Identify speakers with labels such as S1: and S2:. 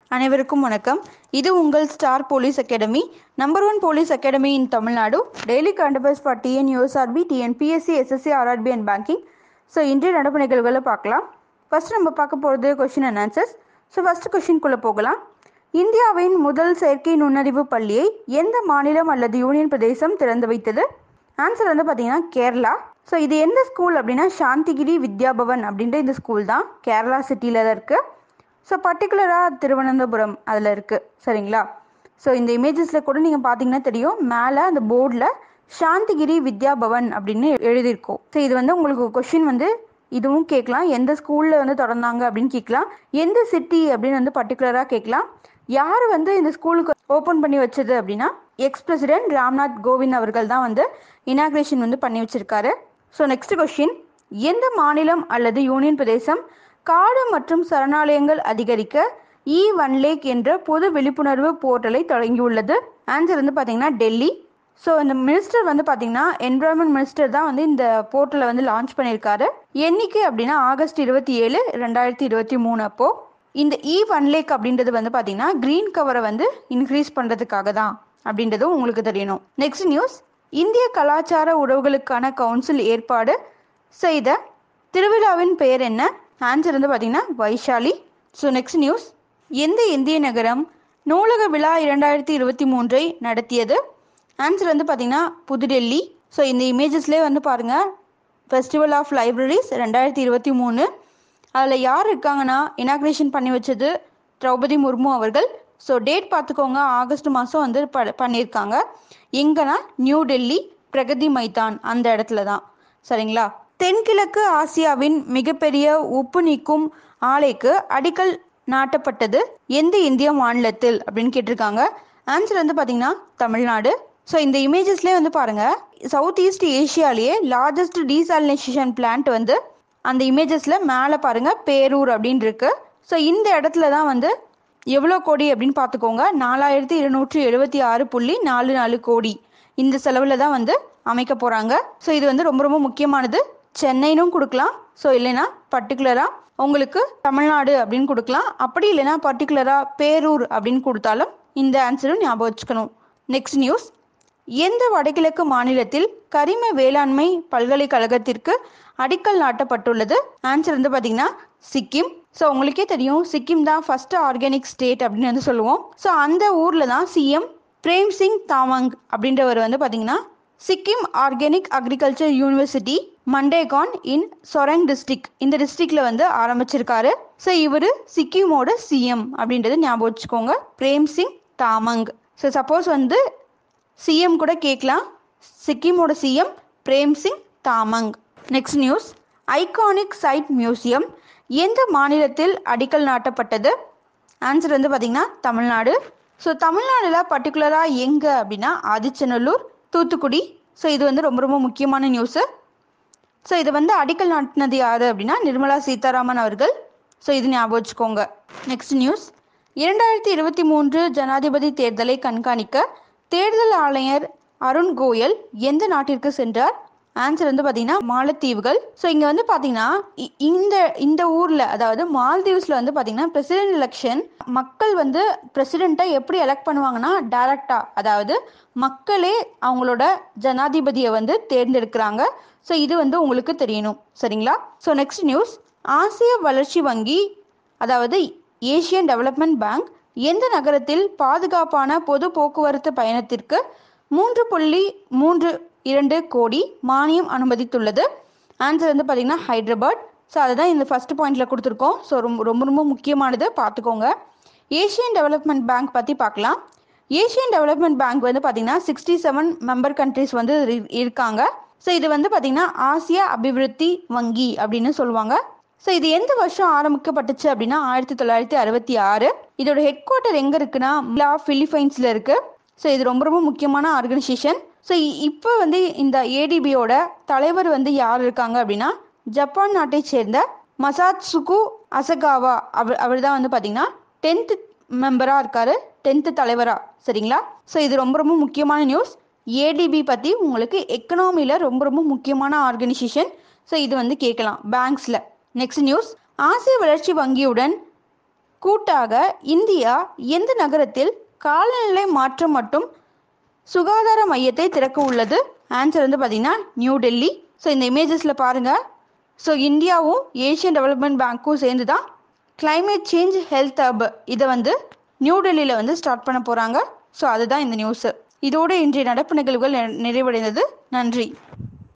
S1: அனைவருக்கும் வணக்கம் இது உங்கள் star police academy number one police academy in Tamil Nadu daily கண்டபஸ் for TN USRB TNPSC SSC RRB and banking so இன்றைய நடப்பு நிகழ்வுகளை பார்க்கலாம் ஃபர்ஸ்ட் நம்ம பார்க்க போகிறது question and answers so first கொஷின்குள்ளே போகலாம் இந்தியாவின் முதல் செயற்கை நுண்ணறிவு பள்ளியை எந்த மாநிலம் அல்லது யூனியன் பிரதேசம் திறந்து வைத்தது ஆன்சர் வந்து பார்த்தீங்கன்னா கேரளா ஸோ இது எந்த ஸ்கூல் அப்படின்னா சாந்திகிரி வித்யாபவன் அப்படின்ற இந்த ஸ்கூல் தான் கேரளா சிட்டியில் தான் இருக்குது ஸோ பர்டிகுலராக திருவனந்தபுரம் அதில் இருக்குது சரிங்களா ஸோ இந்த இமேஜஸில் கூட நீங்கள் பார்த்தீங்கன்னா தெரியும் மேலே அந்த போர்டில் சாந்திகிரி வித்யா பவன் அப்படின்னு எழுதியிருக்கோம் ஸோ இது வந்து உங்களுக்கு கொஷின் வந்து இதுவும் கேட்கலாம் எந்த ஸ்கூலில் வந்து தொடர்ந்தாங்க அப்படின்னு கேட்கலாம் எந்த சிட்டி அப்படின்னு வந்து பர்டிகுலராக கேட்கலாம் யார் வந்து இந்த ஸ்கூலுக்கு ஓப்பன் பண்ணி வச்சது அப்படின்னா எக்ஸ் பிரசிடென்ட் ராம்நாத் கோவிந்த் அவர்கள் தான் வந்து இனாக்ரேஷன் வந்து பண்ணி வச்சிருக்காரு ஸோ நெக்ஸ்ட் கொஷின் எந்த மாநிலம் அல்லது யூனியன் பிரதேசம் காடு மற்றும் சரணாலயங்கள் அதிகரிக்க இ ஒன் லேக் என்ற பொது விழிப்புணர்வு போர்ட்டலை தொடங்கியுள்ளது ஆன்சர் வந்து பார்த்தீங்கன்னா டெல்லி ஸோ இந்த மினிஸ்டர் வந்து பார்த்தீங்கன்னா என்வரான்மெண்ட் மினிஸ்டர் தான் வந்து இந்த போர்ட்டலை வந்து லான்ச் பண்ணியிருக்காரு என்னைக்கு அப்படின்னா ஆகஸ்ட் இருபத்தி ஏழு ரெண்டாயிரத்தி இருபத்தி மூணு அப்போ இந்த இ ஒன் லேக் அப்படின்றது வந்து பார்த்தீங்கன்னா க்ரீன் கவரை வந்து இன்க்ரீஸ் பண்ணுறதுக்காக தான் அப்படின்றதும் உங்களுக்கு தெரியணும் நெக்ஸ்ட் நியூஸ் இந்திய கலாச்சார உறவுகளுக்கான கவுன்சில் ஏற்பாடு செய்த திருவிழாவின் பெயர் என்ன ஆன்சர் வந்து பார்த்தீங்கன்னா வைஷாலி ஸோ நெக்ஸ்ட் நியூஸ் எந்த இந்திய நகரம் நூலக விழா இரண்டாயிரத்தி இருபத்தி மூன்றை நடத்தியது ஆன்சர் வந்து பார்த்தீங்கன்னா புதுடெல்லி ஸோ இந்த இமேஜஸ்லேயே வந்து பாருங்கள் ஃபெஸ்டிவல் ஆஃப் லைப்ரரிஸ் ரெண்டாயிரத்தி இருபத்தி மூணு அதில் யார் இருக்காங்கன்னா இனாக்ரேஷன் பண்ணி வச்சது திரௌபதி முர்மு அவர்கள் ஸோ டேட் பார்த்துக்கோங்க ஆகஸ்ட் மாதம் வந்து ப பண்ணியிருக்காங்க எங்கன்னா நியூ டெல்லி பிரகதி மைதான் அந்த இடத்துல தான் சரிங்களா தென்கிழக்கு ஆசியாவின் மிகப்பெரிய உப்பு நீக்கும் ஆலைக்கு அடிக்கல் நாட்டப்பட்டது எந்த இந்திய மாநிலத்தில் அப்படின்னு கேட்டிருக்காங்க ஆன்சர் வந்து பார்த்தீங்கன்னா தமிழ்நாடு ஸோ இந்த இமேஜஸ்லேயே வந்து பாருங்க சவுத் ஈஸ்ட் ஏஷியாலேயே லார்ஜஸ்ட் டீசாலினேஷன் பிளான்ட் வந்து அந்த இமேஜஸில் மேலே பாருங்க பேரூர் அப்படின்னு இருக்கு ஸோ இந்த இடத்துல தான் வந்து எவ்வளோ கோடி அப்படின்னு பார்த்துக்கோங்க நாலாயிரத்தி இருநூற்றி எழுபத்தி ஆறு புள்ளி நாலு நாலு கோடி இந்த செலவில் தான் வந்து அமைக்க போகிறாங்க ஸோ இது வந்து ரொம்ப ரொம்ப முக்கியமானது சென்னைனும் கொடுக்கலாம் ஸோ இல்லைன்னா பர்டிகுலராக உங்களுக்கு தமிழ்நாடு அப்படின்னு கொடுக்கலாம் அப்படி இல்லைன்னா பர்டிகுலராக பேரூர் அப்படின்னு கொடுத்தாலும் இந்த ஆன்சரும் ஞாபகம் வச்சுக்கணும் நெக்ஸ்ட் நியூஸ் எந்த வடகிழக்கு மாநிலத்தில் கரிம வேளாண்மை பல்கலைக்கழகத்திற்கு அடிக்கல் நாட்டப்பட்டுள்ளது ஆன்சர் வந்து பார்த்தீங்கன்னா சிக்கிம் ஸோ உங்களுக்கே தெரியும் சிக்கிம் தான் ஃபர்ஸ்ட் ஆர்கானிக் ஸ்டேட் அப்படின்னு வந்து சொல்லுவோம் ஸோ அந்த ஊரில் தான் சிஎம் பிரேம் சிங் தாமங் அப்படின்றவர் வந்து பார்த்தீங்கன்னா Sikkim organic agriculture university Mandegaon in Soreng district இந்த டிஸ்ட்ரிக்ட்ல வந்து ஆரம்பிச்சிருக்காரு ஸோ இவர் சிக்கிமோட சிஎம் அப்படின்றத ஞாபகம் வச்சுக்கோங்க பிரேம் சிங் தாமங் ஸோ சப்போஸ் வந்து சிஎம் கூட கேட்கலாம் சிக்கிமோட CM Prem Singh Tamang next news iconic site museum எந்த மாநிலத்தில் அடிக்கல் நாட்டப்பட்டது ஆன்சர் வந்து பார்த்தீங்கன்னா தமிழ்நாடு ஸோ தமிழ்நாடுல பர்டிகுலராக எங்கே அப்படின்னா ஆதிச்சநல்லூர் தூத்துக்குடி ஸோ இது வந்து ரொம்ப ரொம்ப முக்கியமான நியூஸு ஸோ இதை வந்து அடிக்கல் நாட்டினது யார் அப்படின்னா நிர்மலா சீதாராமன் அவர்கள் ஸோ இது ஞாபகம் வச்சுக்கோங்க நெக்ஸ்ட் நியூஸ் இரண்டாயிரத்தி இருபத்தி மூன்று ஜனாதிபதி தேர்தலை கண்காணிக்க தேர்தல் ஆணையர் அருண் கோயல் எந்த நாட்டிற்கு சென்றார் ஆன்சர் வந்து பார்த்தீங்கன்னா மாலத்தீவுகள் ஸோ இங்கே வந்து பார்த்தீங்கன்னா இ- இந்த இந்த ஊரில் அதாவது மால்தீவ்ஸில் வந்து பார்த்தீங்கன்னா பிரசிடென்ட் எலெக்ஷன் மக்கள் வந்து பிரசிடெண்ட்டை எப்படி எலெக்ட் பண்ணுவாங்கன்னா டைரக்டாக அதாவது மக்களே அவங்களோட ஜனாதிபதியை வந்து தேர்ந்தெடுக்கிறாங்க ஸோ இது வந்து உங்களுக்கு தெரியணும் சரிங்களா ஸோ நெக்ஸ்ட் நியூஸ் ஆசிய வளர்ச்சி வங்கி அதாவது ஏசியன் டெவலப்மெண்ட் பேங்க் எந்த நகரத்தில் பாதுகாப்பான பொது போக்குவரத்து பயணத்திற்கு மூன்று புள்ளி மூன்று இரண்டு கோடி மானியம் அனுமதித்துள்ளது ஆன்சர் வந்து பார்த்தீங்கன்னா ஹைதராபாத் ஸோ அதுதான் இந்த ஃபர்ஸ்ட் பாயிண்ட்ல கொடுத்துருக்கோம் ஸோ ரொம்ப ரொம்ப ரொம்ப முக்கியமானது பார்த்துக்கோங்க ஏசியன் டெவலப்மெண்ட் பேங்க் பற்றி பார்க்கலாம் ஏசியன் டெவலப்மெண்ட் பேங்க் வந்து பார்த்தீங்கன்னா சிக்ஸ்டி செவன் மெம்பர் கண்ட்ரிஸ் வந்து இரு- இருக்காங்க ஸோ இது வந்து பார்த்தீங்கன்னா ஆசிய அபிவிருத்தி வங்கி அப்படின்னு சொல்லுவாங்க ஸோ இது எந்த வருஷம் ஆரம்பிக்கப்பட்டுச்சு அப்படின்னா ஆயிரத்தி தொள்ளாயிரத்தி அறுபத்தி ஆறு இதோட ஹெட் குவார்ட்டர் எங்கே இருக்குன்னா மிலா பிலிப்பைன்ஸில் இருக்கு ஸோ இது ரொம்ப ரொம்ப முக்கியமான ஆர்கனைசேஷன் ஸோ இப்போ வந்து இந்த ஏடிபியோட தலைவர் வந்து யார் இருக்காங்க அப்படின்னா ஜப்பான் நாட்டை சேர்ந்த மசாட்சுகு அசகாவா அவர் அவர் தான் வந்து பார்த்தீங்கன்னா டென்த்து மெம்பராக இருக்காரு டென்த்து தலைவராக சரிங்களா ஸோ இது ரொம்ப ரொம்ப முக்கியமான நியூஸ் ஏடிபி பற்றி உங்களுக்கு எக்கனாமியில் ரொம்ப ரொம்ப முக்கியமான ஆர்கனைசேஷன் ஸோ இது வந்து கேட்கலாம் பேங்க்ஸில் நெக்ஸ்ட் நியூஸ் ஆசிய வளர்ச்சி வங்கியுடன் கூட்டாக இந்தியா எந்த நகரத்தில் காலநிலை மாற்றம் மற்றும் சுகாதார மையத்தை திறக்க உள்ளது ஆன்சர் வந்து பார்த்தீங்கன்னா நியூ டெல்லி ஸோ இந்த இமேஜஸில் பாருங்கள் ஸோ இந்தியாவும் ஏஷியன் டெவலப்மெண்ட் பேங்க்கும் சேர்ந்து தான் கிளைமேட் சேஞ்ச் ஹெல்த் ஹப் இதை வந்து நியூ டெல்லியில் வந்து ஸ்டார்ட் பண்ண போகிறாங்க ஸோ அதுதான் இந்த நியூஸு இதோடு இன்றைய நடப்பு நிகழ்வுகள் நிறைவடைந்தது நன்றி